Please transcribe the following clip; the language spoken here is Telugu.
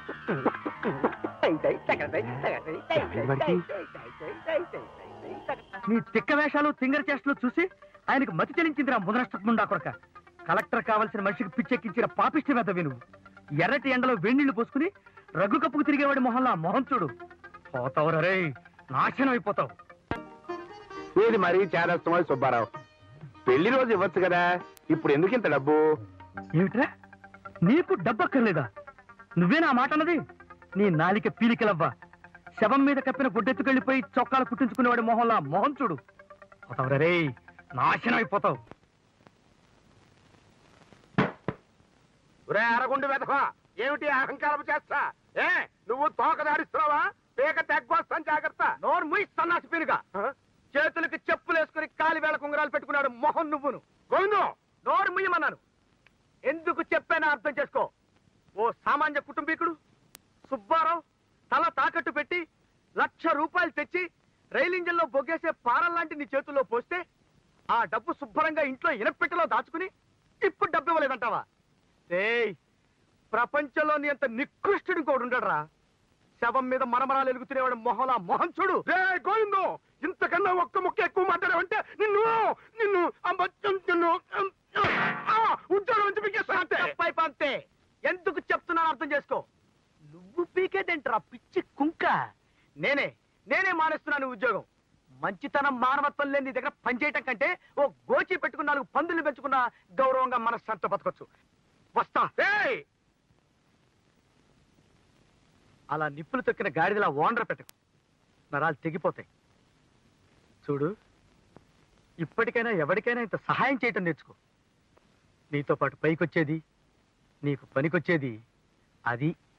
నీ తిక్క వేషాలు తింగర చేష్టలు చూసి ఆయనకు మతి చెలించిందిరా ముదనష్టముండా కొరక కలెక్టర్ కావాల్సిన మనిషికి పిచ్చెక్కించిన పాపిష్టి వెద విను ఎర్రటి ఎండలో వేణీళ్లు పోసుకుని రగ్గు కప్పుకు తిరిగేవాడి మొహంలా మొహం చూడు పోతావు రే నాశనం అయిపోతావు ఇది మరీ చాలా ఇష్టమై సుబ్బారావు పెళ్లి రోజు ఇవ్వచ్చు కదా ఇప్పుడు ఎందుకు ఇంత డబ్బు ఏమిట్రా నీకు డబ్బక్కర్లేదా నువ్వే నా మాట అన్నది నీ నాలిక పీలికలవ్వా శవం మీద కప్పిన గుడ్డెత్తుకెళ్ళిపోయి చొక్కాలు కుట్టించుకునేవాడి మొహంలా మొహం చూడు పోతావు రే నాశనం అయిపోతావు ఒరే అరగుండు వెధవా ఏమిటి అహంకారం చేస్తా ఏ నువ్వు తోక దాడిస్తున్నావా పేక తెగ్గొస్తాను జాగ్రత్త నోరు ముయి సన్నాసి పీనుగా చేతులకి చెప్పులు వేసుకుని కాలి వేళ కుంగరాలు పెట్టుకున్నాడు మొహం నువ్వును గోవిందు నోరు ముయ్యమన్నాను ఎందుకు చెప్పానో అర్థం చేసుకో ఓ సామాన్య కుటుంబీకుడు సుబ్బారావు తల తాకట్టు పెట్టి లక్ష రూపాయలు తెచ్చి రైలు ఇంజన్లో బొగ్గేసే పారం లాంటి నీ చేతుల్లో పోస్తే ఆ డబ్బు శుభ్రంగా ఇంట్లో ఇనపెట్టెలో దాచుకుని ఇప్పుడు డబ్బు ఇవ్వలేదంటావా ఏయ్ ప్రపంచంలోని అంత నికృష్టుడు ఇంకోడు ఉండడరా శవం మీద మరమరాలు ఎలుగుతునేవాడు మొహలా మొహం చూడు రే గోవిందు ఇంతకన్నా ఒక్క ముక్క ఎక్కువ మాట్లాడావంటే నిన్ను నిన్ను అమ్మచ్చం నిన్ను ఆ, ఉద్యోగం నుంచి పీకేస్తా అంతే తప్పై పంతే ఎందుకు చెప్తున్నాను అర్థం చేసుకో నువ్వు పీకేదేంట్రా పిచ్చి కుంక నేనే నేనే మానేస్తున్నాను ఈ ఉద్యోగం మంచితనం మానవత్వం లేని నీ దగ్గర పనిచేయటం కంటే ఓ గోచి పెట్టుకున్న నాలుగు పందులు పెంచుకున్న గౌరవంగా మనశ్శాంతి బతకొచ్చు వస్తా ఏయ్ అలా నిప్పులు తొక్కిన గాడిదలా ఓనర పెట్టకు నరాలు తెగిపోతాయి చూడు ఇప్పటికైనా ఎవరికైనా ఇంత సహాయం చేయటం నేర్చుకో నీతో పాటు పైకొచ్చేది నీకు పనికొచ్చేది అది